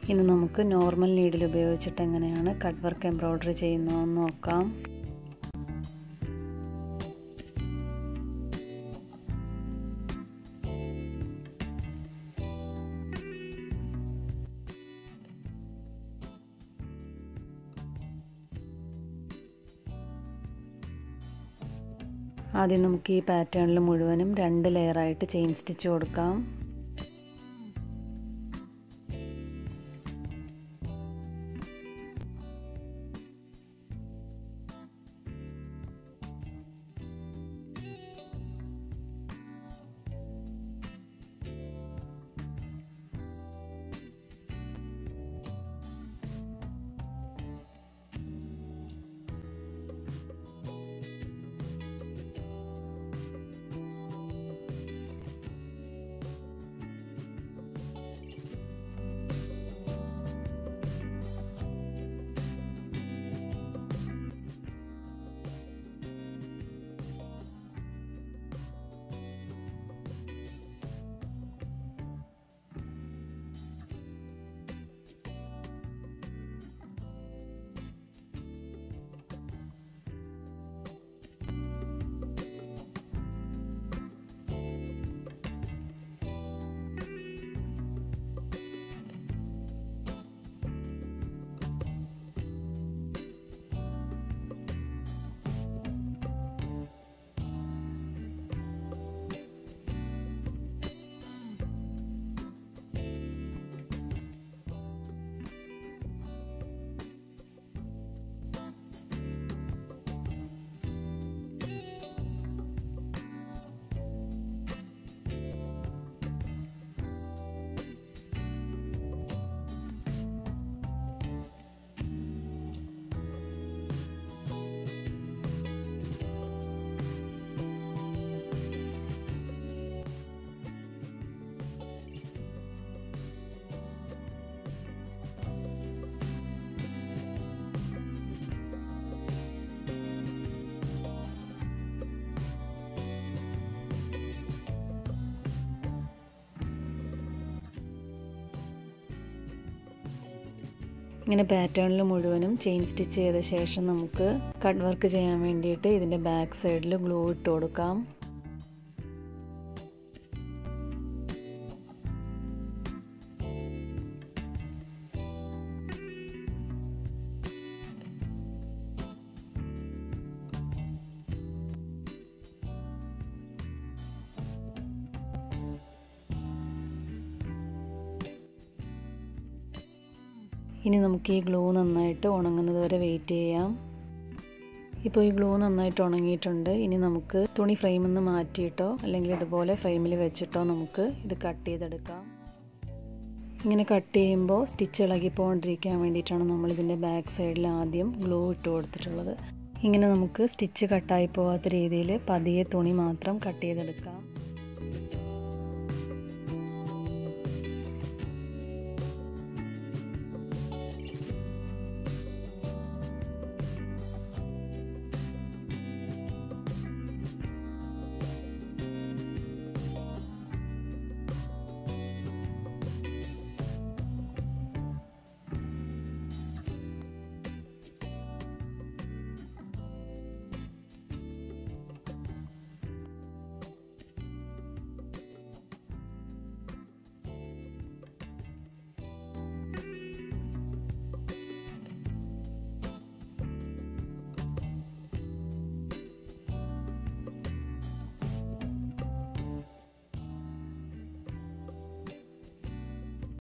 ഇനി നമുക്ക് normal needle ഉപയോഗിച്ചിട്ട് എങ്ങനെയാണ് കട്ട് വർക്ക് എംബ്രോയ്ഡറി ചെയ്യുന്നതെന്ന് നോക്കാം ആദ്യം നമുക്ക് ഈ പാറ്റേണിൽ മുഴുവനും രണ്ട് ലെയറായിട്ട് ചെയിൻ സ്റ്റിച്ച് കൊടുക്കാം ഇങ്ങനെ പാറ്റേണിൽ മുഴുവനും ചെയിൻ സ്റ്റിച്ച് ചെയ്ത ശേഷം നമുക്ക് കട്ട് വർക്ക് ചെയ്യാൻ വേണ്ടിയിട്ട് ഇതിൻ്റെ ബാക്ക് സൈഡിൽ ഗ്ലൂ ഇട്ട് കൊടുക്കാം ഇനി നമുക്ക് ഈ ഗ്ലൂ നന്നായിട്ട് ഉണങ്ങുന്നത് വരെ വെയിറ്റ് ചെയ്യാം ഇപ്പോൾ ഈ ഗ്ലൂ നന്നായിട്ട് ഉണങ്ങിയിട്ടുണ്ട് ഇനി നമുക്ക് തുണി ഫ്രെയിമിൽ നിന്ന് മാറ്റിയിട്ടോ അല്ലെങ്കിൽ ഇതുപോലെ ഫ്രെയിമിൽ വെച്ചിട്ടോ നമുക്ക് ഇത് കട്ട് ചെയ്തെടുക്കാം ഇങ്ങനെ കട്ട് ചെയ്യുമ്പോൾ സ്റ്റിച്ച് ഇളകി പോകാണ്ടിരിക്കാൻ വേണ്ടിയിട്ടാണ് നമ്മൾ ഇതിൻ്റെ ബാക്ക് സൈഡിൽ ആദ്യം ഗ്ലൂ ഇട്ട് കൊടുത്തിട്ടുള്ളത് ഇങ്ങനെ നമുക്ക് സ്റ്റിച്ച് കട്ടായി പോകാത്ത രീതിയിൽ പതിയെ തുണി മാത്രം കട്ട് ചെയ്തെടുക്കാം